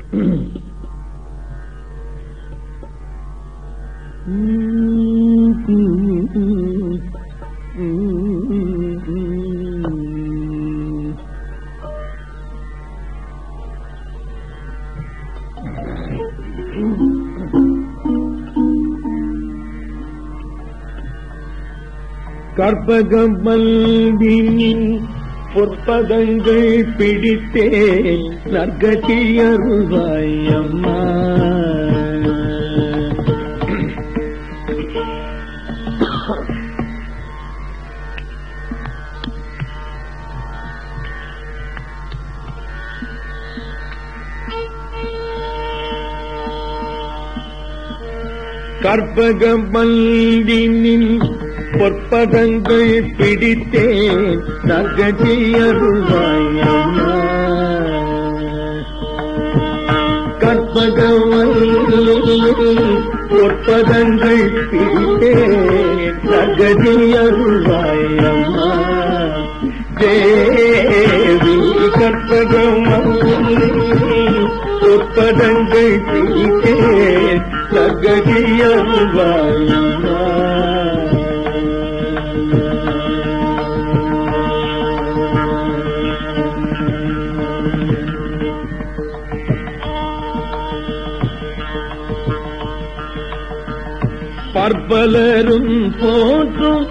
கற்பகம் மல்வினின் பொற்பதங்கள் பிடித்தே நற்கதி அருள்வாய் அம்மா கற்பகம் மல்வினின் பொற்பதங்கள் பிடித்தேன் நகதி அருள்வாய் அம்மா கற்பகம் பொற்பதங்கள் பிடித்தேன் நகதி அருள்வாய் அம்மா தேவி கற்பகம் பொற்பதங்கள் பிடித்தேன் நகதி அருள்வாய் அம்மா பற்பலரும் போற்றும்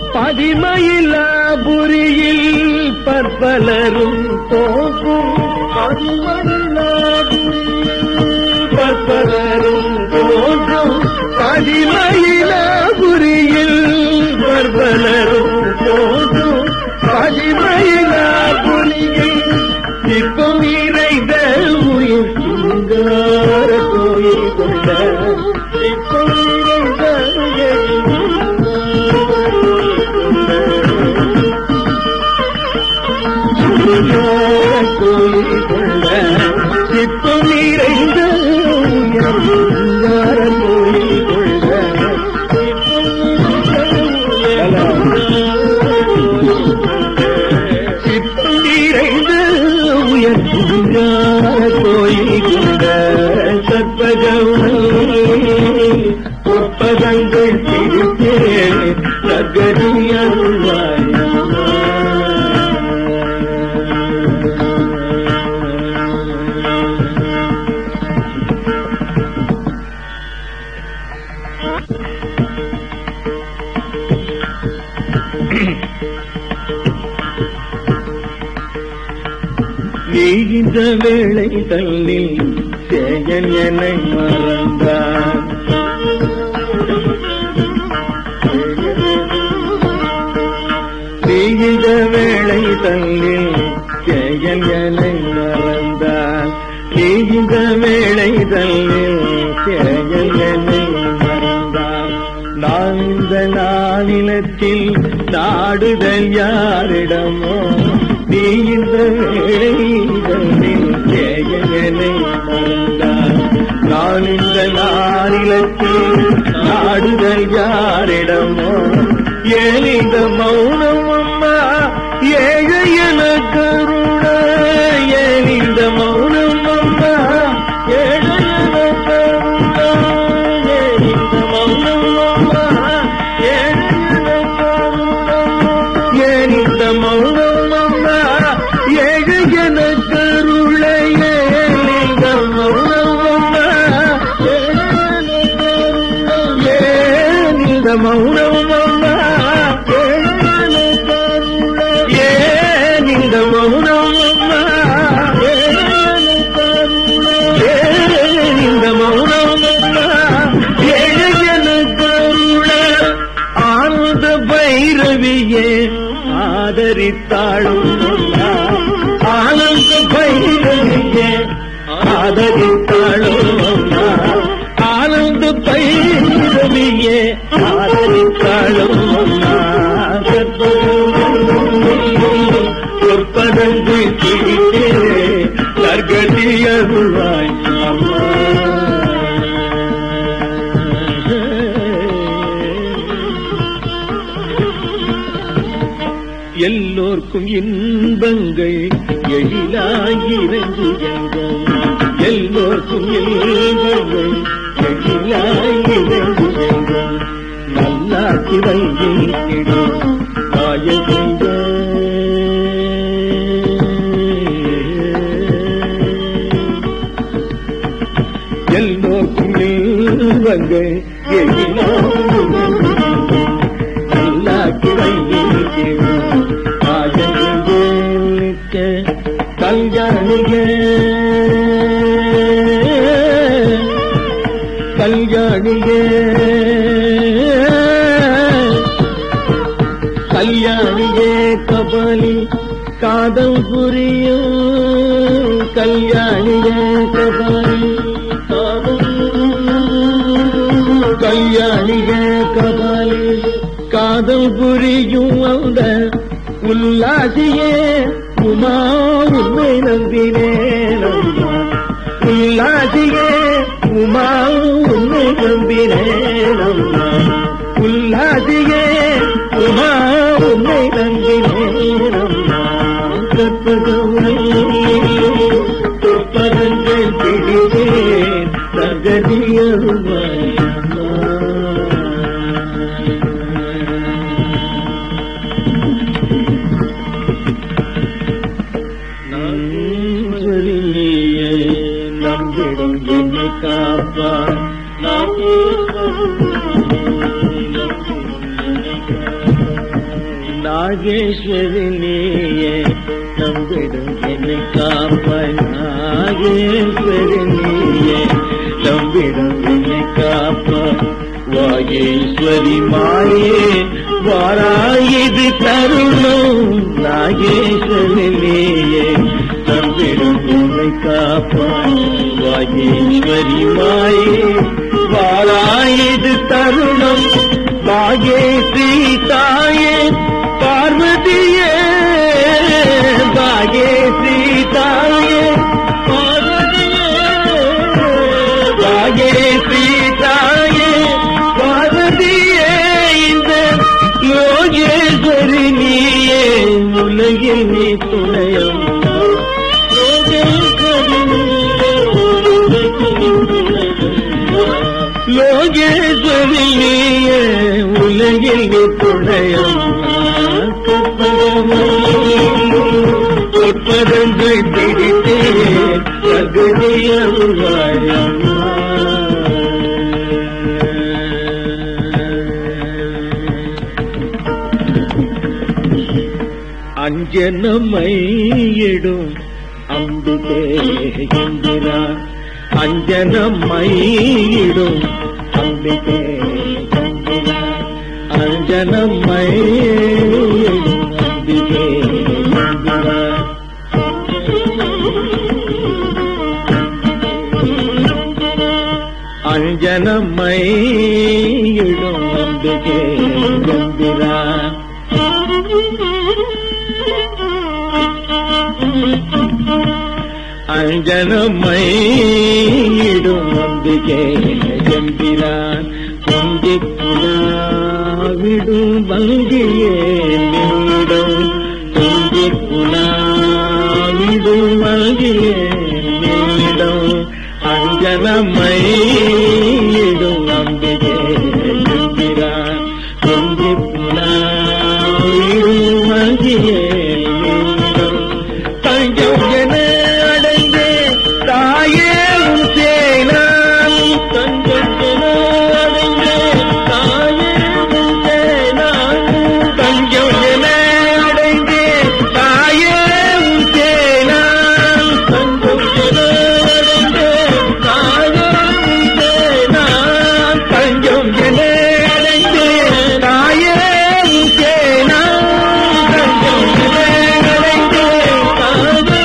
பதிமயிலாபுரியில் பற்பலரும் போற்றும் பதிமயிலாபுரியில் பற்பலரும் போற்றும் பதிமயிலாபுரியில் பற்பலரும் போற்றும் பதிமயிலாபுரியில் சிற்பம் நிறைந்த உயிர் சிங்கார கோயில் கொண்ட சிற்பம் நிறைந்த உயிர் சிங்கார கோயில் கொண்ட சிற்பம் நிறைந்த உயிர் சிங்கார கோயில் கொண்ட சிற்பம் நிறைந்த உயர் சிங்கார கோயில் கொண்ட ஒப்பதங்கள் பிடித்தே நகரி அருள்வாய் நீ இந்த வேளை தள்ளில் சேயன் என்னை மறந்தான் நீ இந்த வேளை தள்ளில் சேயன் என்னை மறந்தான் நீ இந்த வேளை தள்ளில் சேயன் என்னை மறந்தான் நான் இந்த நாளிலத்தில் நாடுதல் யாரிடமோ நீ இந்த வேளைகளில் சேயனை மறந்தார் நான் இந்த நாளிலத்தில் நாடுதல் யாரிடமோ ஏன் இந்த மௌனம் அம்மா ஏழை என கருண ஏன் இந்த மௌனம் அம்மா ஏழை என கருண ஏன் இந்த மௌனம் அம்மா ஏழை என கருண ஏன் இந்த மௌனம் அம்மா ஏழை என கருள ஏன் இந்த மௌனம் அம்மா ஏன் இந்த மௌனம் அம்மா ஏன் இந்த மௌனம் அம்மா ஏன் இந்த மௌனம் அம்மா ஏழை என கருள ஆனந்த பைரவியே ஆதரித்தாளும் அம்மா. ஆனந்த பைரவியே ஆதரித்தாளும் அம்மா. ஆனந்த பைரவியே ஆதரித்தாளும் அம்மா. சொற்பதங்கள் கிழித்தே நற்கதி அருள்வாய் எல்லோர்க்கும் இன்பங்கள் எழிலாயிரங்கு எங்கும் எல்லோர் எல்லோருக்கும் இல்வங்கள் எழிலாய் இறைந்து சென்றான் நல்லாட்சி வைத்திடும் வாய எல்லோருக்கும் இல்வங்கள் எழிலாய் நல்லாட்சி வைத்திடும் வாய கல்யாணிக கல்யாணிக கல்யாணியே கபாலி காதல் புரியும் கல்யாணியே கபாலி கல்யாணியே கபாலி காதல் புரியும் அந்த உல்லாசியே உமா உண்மை நம்பினேன் உல்லாசியே உமா உண்மை நம்பினேன் உல்லாசியே உமா உண்மை நம்பினேன் கற்பகங்கள் பிடிவேன் தகதியருவாய் நம்பியே நம்பிடும் என்னை காப்பார் நாகேஸ்வரி நீயே நம்பிடும் என்னை காப்பாய் நாகேஸ்வரி நீயே நம்பிடும் என்னை காப்பாய் வாகேஸ்வரி மாயே வாராயிது தருணம் நாகேஸ்வரி நீயே நம்பிடும் என்னை காப்பாய் வாகேஸ்வரி மாயே வாராயிது தருணம் வாகே சீதாயே பார்வதியே பாகே சீதாயே பார்வதியே பாகே சீதாயே பார்வதியே இந்த யோகேஸ்வரி நீயே உலகில் நீ துணையம் லோகேஸ்வரி நீயே உலகில் நீ துணையம் சொற்பதங்கள் பிடித்தே தகுதியருவாயம்மா அஞ்சனமையிடும் அம்பிகே என்கிறா அஞ்சனமையிடும் அம்பிகே என்கிறா அஞ்சனமையிடும் அம்பிகே என்கிறா அஞ்சனமையிடும் அம்பிகே என்கிறா அஞ்சனமையிடும் அம்பிகே எம்பிரான் குந்திக்குலாவிடும் வங்கியே நிமிடம் குந்திக்குலாவிடும் வங்கியே நிமிடம் அஞ்சனமையிடும் அம்பிகே எம்பிரான் குந்திக்குலாவிடும் வங்கியே நிமிடம் தஞ்சம் என அடைந்தே தாயே உன் சேனான் தஞ்சம் என அடைந்தே தாயே உன் சேனான் தஞ்சம் என அடைந்தே தாயே உன் சேனான் தஞ்சம் என அடைந்தே தாயே உன் சேனான் தஞ்சம் என அடைந்தே தாயே உன் சேனான் தஞ்சம் என அடைந்தே தாயே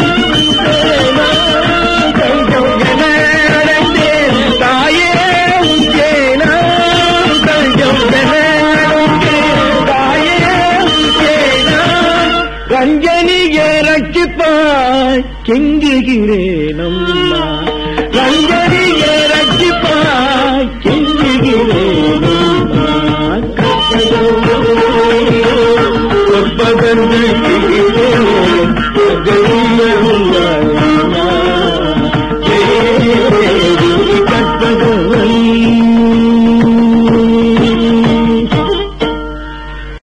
ரஞ்சனியே ரட்சிப்பாய் கெங்குகிறேன்